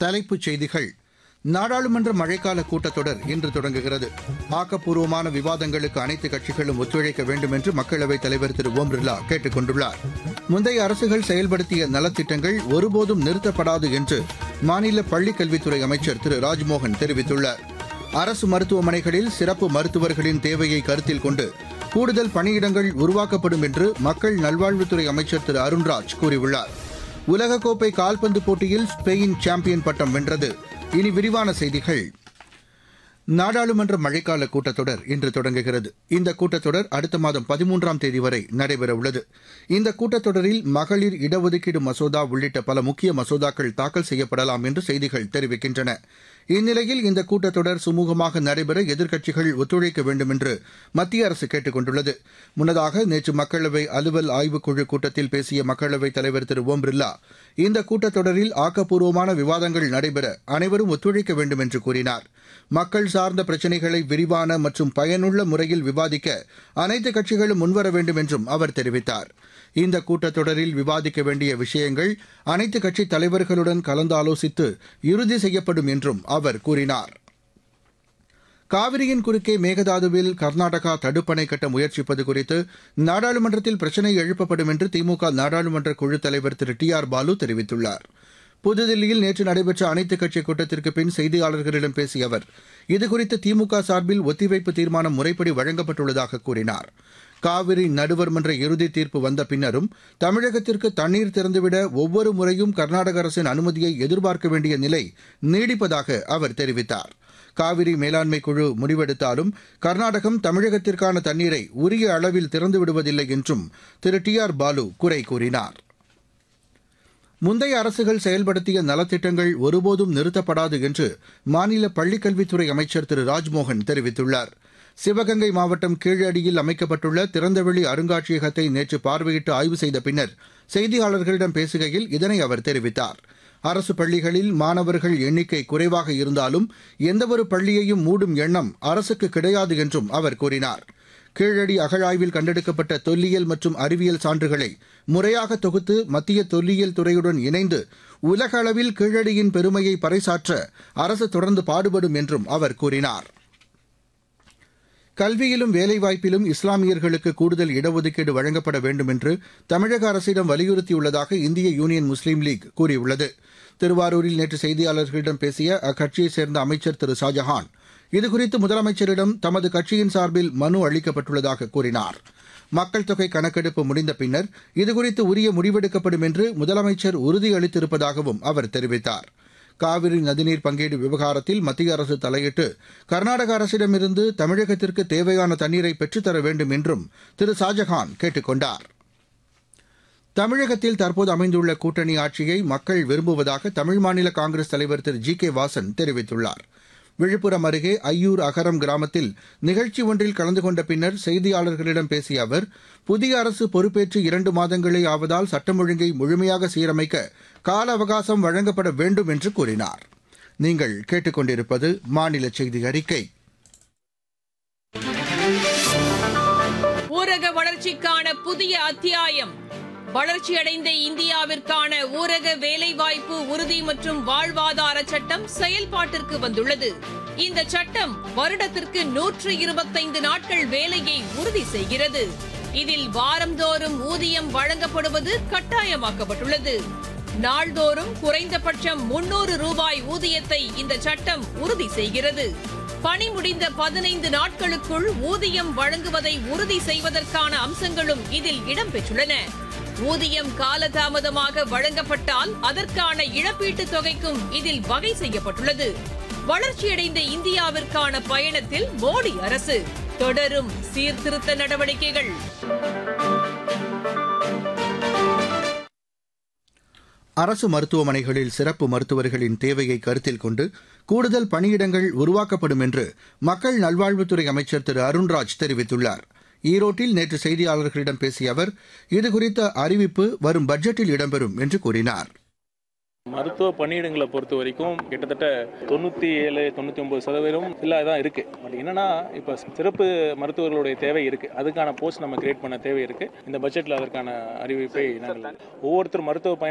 தலைப்புச் செய்திகள் நாடாளுமன்ற மழைக்கால கூட்டத்தொடர் இன்று தொடங்குகிறது ஆக்கப்பூர்வமான விவாதங்களுக்கு அனைத்து கட்சிகளும் ஒத்துழைக்க வேண்டும் என்று மக்களவைத் தலைவர் திரு ஓம் பிர்லா கேட்டுக் கொண்டுள்ளார் முந்தைய அரசுகள் செயல்படுத்திய நலத்திட்டங்கள் ஒருபோதும் நிறுத்தப்படாது என்று மாநில பள்ளிக் கல்வித்துறை அமைச்சர் திரு ராஜ்மோகன் தெரிவித்துள்ளார் அரசு மருத்துவமனைகளில் சிறப்பு மருத்துவர்களின் தேவையை கருத்தில் கொண்டு கூடுதல் பணியிடங்கள் உருவாக்கப்படும் என்று மக்கள் நல்வாழ்வுத்துறை அமைச்சர் திரு அருண்ராஜ் கூறியுள்ளார் உலகக்கோப்பை கால்பந்து போட்டியில் ஸ்பெயின் சாம்பியன் பட்டம் வென்றது இனி விரிவான செய்திகள் நாடாளுமன்ற மழைக்கால கூட்டத்தொடர் இன்று தொடங்குகிறது இந்த கூட்டத்தொடர் அடுத்த மாதம் பதிமூன்றாம் தேதி வரை நடைபெறவுள்ளது இந்த கூட்டத்தொடரில் மகளிர் இடஒதுக்கீடு மசோதா உள்ளிட்ட பல முக்கிய மசோதாக்கள் தாக்கல் செய்யப்படலாம் என்று செய்திகள் தெரிவிக்கின்றன இந்நிலையில் இந்த கூட்டத்தொடர் சுமூகமாக நடைபெற எதிர்க்கட்சிகள் ஒத்துழைக்க வேண்டும் என்று மத்திய அரசு கேட்டுக் கொண்டுள்ளது முன்னதாக நேற்று மக்களவை அலுவல் ஆய்வுக்குழு கூட்டத்தில் பேசிய மக்களவைத் தலைவர் திரு ஓம் பிர்லா இந்த கூட்டத்தொடரில் ஆக்கப்பூர்வமான விவாதங்கள் நடைபெற அனைவரும் ஒத்துழைக்க வேண்டும் என்று கூறினார் மக்கள் சார்ந்த பிரச்சினைகளை விரிவான மற்றும் பயனுள்ள முறையில் விவாதிக்க அனைத்து கட்சிகளும் முன்வர வேண்டும் என்றும் அவர் தெரிவித்தார் இந்த கூட்டத்தொடரில் விவாதிக்க வேண்டிய விஷயங்கள் அனைத்து கட்சித் தலைவர்களுடன் கலந்தாலோசித்து இறுதி செய்யப்படும் என்றும் அவர் கூறினார் காவிரியின் குறுக்கே மேகதாதுவில் கர்நாடகா தடுப்பணை கட்ட முயற்சிப்பது குறித்து நாடாளுமன்றத்தில் பிரச்சினை எழுப்பப்படும் என்று திமுக நாடாளுமன்ற குழுத் தலைவர் திரு டி ஆர் பாலு தெரிவித்துள்ளார் புதுதில்லியில் நேற்று நடைபெற்ற அனைத்துக் கட்சி கூட்டத்திற்கு பின் செய்தியாளர்களிடம் பேசிய அவர் இதுகுறித்து திமுக சார்பில் ஒத்திவைப்பு தீர்மானம் முறைப்படி வழங்கப்பட்டுள்ளதாக கூறினார் காவிரி நடுவர் மன்ற இறுதி தீர்ப்பு வந்த பின்னரும் தமிழகத்திற்கு தண்ணீர் திறந்துவிட ஒவ்வொரு முறையும் கர்நாடக அரசின் அனுமதியை எதிர்பார்க்க வேண்டிய நிலை நீடிப்பதாக அவர் தெரிவித்தார் காவிரி மேலாண்மை குழு முடிவெடுத்தாலும் கர்நாடகம் தமிழகத்திற்கான தண்ணீரை உரிய அளவில் திறந்து விடுவதில்லை என்றும் திரு டி ஆர் பாலு குறை கூறினார் முந்தைய அரசுகள் செயல்படுத்திய நலத்திட்டங்கள் ஒருபோதும் நிறுத்தப்படாது என்று மாநில பள்ளிக்கல்வித்துறை அமைச்சர் திரு ராஜ்மோகன் தெரிவித்துள்ளார் சிவகங்கை மாவட்டம் கீழடியில் அமைக்கப்பட்டுள்ள திறந்தவெளி அருங்காட்சியகத்தை நேற்று பார்வையிட்டு ஆய்வு செய்த பின்னர் செய்தியாளர்களிடம் பேசுகையில் இதனை அவர் தெரிவித்தார் அரசு பள்ளிகளில் மாணவர்கள் எண்ணிக்கை குறைவாக இருந்தாலும் எந்தவொரு பள்ளியையும் மூடும் எண்ணம் அரசுக்கு கிடையாது என்றும் அவர் கூறினார் கீழடி அகழாய்வில் கண்டெடுக்கப்பட்ட தொல்லியல் மற்றும் அறிவியல் சான்றுகளை முறையாக தொகுத்து மத்திய தொல்லியல் துறையுடன் இணைந்து உலக அளவில் கீழடியின் பெருமையை பறைசாற்ற அரசு தொடர்ந்து பாடுபடும் என்றும் அவர் கூறினார் கல்வியிலும் வேலைவாய்ப்பிலும் இஸ்லாமியர்களுக்கு கூடுதல் இடஒதுக்கீடு வழங்கப்பட வேண்டும் என்று தமிழக அரசிடம் வலியுறுத்தியுள்ளதாக இந்திய யூனியன் முஸ்லீம் லீக் கூறியுள்ளது திருவாரூரில் நேற்று செய்தியாளர்களிடம் பேசிய அக்கட்சியைச் சேர்ந்த அமைச்சர் திரு ஷாஜஹான் இதுகுறித்து முதலமைச்சரிடம் தமது கட்சியின் சார்பில் மனு அளிக்கப்பட்டுள்ளதாக கூறினார் மக்கள் தொகை கணக்கெடுப்பு முடிந்த பின்னர் இதுகுறித்து உரிய முடிவெடுக்கப்படும் என்று முதலமைச்சர் உறுதியளித்திருப்பதாகவும் அவர் தெரிவித்தார் காவிரி நதிநீர் பங்கீடு விவகாரத்தில் மத்திய அரசு தலையிட்டு கர்நாடக அரசிடமிருந்து தமிழகத்திற்கு தேவையான தண்ணீரை பெற்றுத்தர வேண்டும் என்றும் திரு ஷாஜஹான் கேட்டுக் கொண்டார் தமிழகத்தில் தற்போது அமைந்துள்ள கூட்டணி ஆட்சியை மக்கள் விரும்புவதாக தமிழ் மாநில காங்கிரஸ் தலைவர் திரு ஜி கே வாசன் தெரிவித்துள்ளார் விழுப்புரம் அருகே ஐயூர் அகரம் கிராமத்தில் நிகழ்ச்சி ஒன்றில் கலந்து கொண்ட பின்னர் செய்தியாளர்களிடம் பேசிய அவர் புதிய அரசு பொறுப்பேற்று இரண்டு மாதங்களே ஆவதால் சட்டம் ஒழுங்கை முழுமையாக சீரமைக்க கால அவகாசம் வழங்கப்பட வேண்டும் என்று கூறினார் நீங்கள் கேட்டுக்கொண்டிருப்பது மாநில செய்தி அறிக்கை ஊரக வளர்ச்சிக்கான புதிய அத்தியாயம் வளர்ச்சியடைந்த இந்தியாவிற்கான ஊரக வேலைவாய்ப்பு உறுதி மற்றும் வாழ்வாதார சட்டம் செயல்பாட்டிற்கு வந்துள்ளது இந்த சட்டம் வருடத்திற்கு நூற்று இருபத்தைந்து நாட்கள் வேலையை உறுதி செய்கிறது இதில் வாரந்தோறும் ஊதியம் வழங்கப்படுவது கட்டாயமாக்கப்பட்டுள்ளது நாள்தோறும் குறைந்தபட்சம் முன்னூறு ரூபாய் ஊதியத்தை இந்த சட்டம் உறுதி செய்கிறது பணி முடிந்த பதினைந்து நாட்களுக்குள் ஊதியம் வழங்குவதை உறுதி செய்வதற்கான அம்சங்களும் இதில் இடம்பெற்றுள்ளன ஊதியம் காலதாமதமாக வழங்கப்பட்டால் அதற்கான இழப்பீட்டுத் தொகைக்கும் இதில் வகை செய்யப்பட்டுள்ளது வளர்ச்சியடைந்த இந்தியாவிற்கான பயணத்தில் மோடி அரசு தொடரும் சீர்திருத்த நடவடிக்கைகள் அரசு மருத்துவமனைகளில் சிறப்பு மருத்துவர்களின் தேவையை கருத்தில் கொண்டு கூடுதல் பணியிடங்கள் உருவாக்கப்படும் என்று மக்கள் நல்வாழ்வுத்துறை அமைச்சர் திரு அருண்ராஜ் தெரிவித்துள்ளார் ஈரோட்டில் நேற்று செய்தியாளர்களிடம் பேசிய அவர் இதுகுறித்த அறிவிப்பு வரும் பட்ஜெட்டில் இடம்பெறும் என்று கூறினார் மருத்துவ பணியிடங்களை பொறுத்த வரைக்கும் கிட்டத்தட்ட தொண்ணூற்றி ஏழு தொண்ணூற்றி ஒம்பது சதவீதம் இல்லாத தான் இருக்குது பட் என்னன்னா இப்போ சிறப்பு மருத்துவர்களுடைய தேவை இருக்குது அதுக்கான போஸ்ட் நம்ம கிரியேட் பண்ண தேவை இருக்குது இந்த பட்ஜெட்டில் அதற்கான அறிவிப்பை நாங்கள் ஒவ்வொருத்தர் மருத்துவ பயண